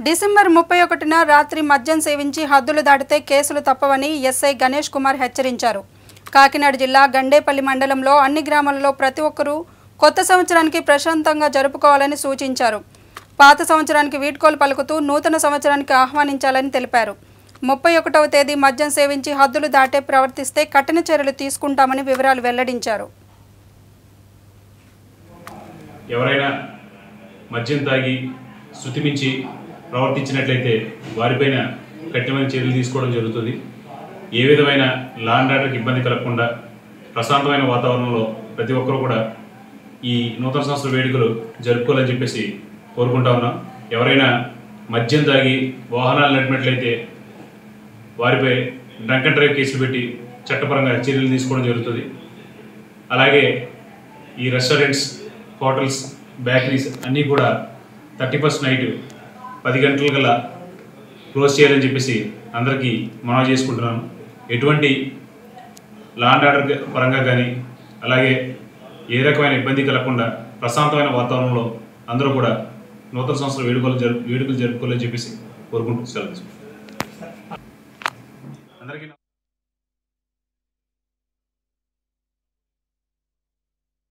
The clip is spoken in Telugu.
డిసెంబర్ ముప్పై ఒకటిన రాత్రి మద్యం సేవించి హద్దులు దాటితే కేసులు తప్పవని ఎస్ఐ గణేష్ కుమార్ హెచ్చరించారు కాకినాడ జిల్లా గండేపల్లి మండలంలో అన్ని గ్రామాలలో ప్రతి ఒక్కరూ కొత్త సంవత్సరానికి ప్రశాంతంగా జరుపుకోవాలని సూచించారు పాత సంవత్సరానికి వీడ్కోలు పలుకుతూ నూతన సంవత్సరానికి ఆహ్వానించాలని తెలిపారు ముప్పై ఒకటవ తేదీ మద్యం సేవించి హద్దులు దాటే ప్రవర్తిస్తే కఠిన చర్యలు తీసుకుంటామని వివరాలు వెల్లడించారు ఎవరైనా మద్యం తాగి శృతిమించి ప్రవర్తించినట్లయితే వారిపైన కఠినమైన చర్యలు తీసుకోవడం జరుగుతుంది ఏ విధమైన లా అండ్ ఆర్డర్కి ఇబ్బంది కలగకుండా ప్రశాంతమైన వాతావరణంలో ప్రతి ఒక్కరూ కూడా ఈ నూతన సంవత్సర వేడుకలు జరుపుకోవాలని చెప్పేసి కోరుకుంటా ఉన్నాం ఎవరైనా మద్యం తాగి వాహనాలు నడిపినట్లయితే వారిపై డ్రంక్ అండ్ డ్రైవ్ కేసులు పెట్టి చట్టపరంగా చర్యలు తీసుకోవడం జరుగుతుంది అలాగే ఈ రెస్టారెంట్స్ హోటల్స్ బేకరీస్ అన్నీ కూడా థర్టీ ఫస్ట్ నైట్ పది గంటల కల్లా క్లోజ్ చేయాలని చెప్పేసి అందరికీ మనవి చేసుకుంటున్నాను ఎటువంటి లా అండ్ ఆర్డర్ పరంగా కానీ అలాగే ఏ రకమైన ఇబ్బంది కలగకుండా ప్రశాంతమైన వాతావరణంలో అందరూ కూడా నూతన సంవత్సర వేడుకలు జరుపు వేడుకలు జరుపుకోవాలని చెప్పేసి కోరుకుంటూ సెలవు తీసుకుంటాను. అందరికీ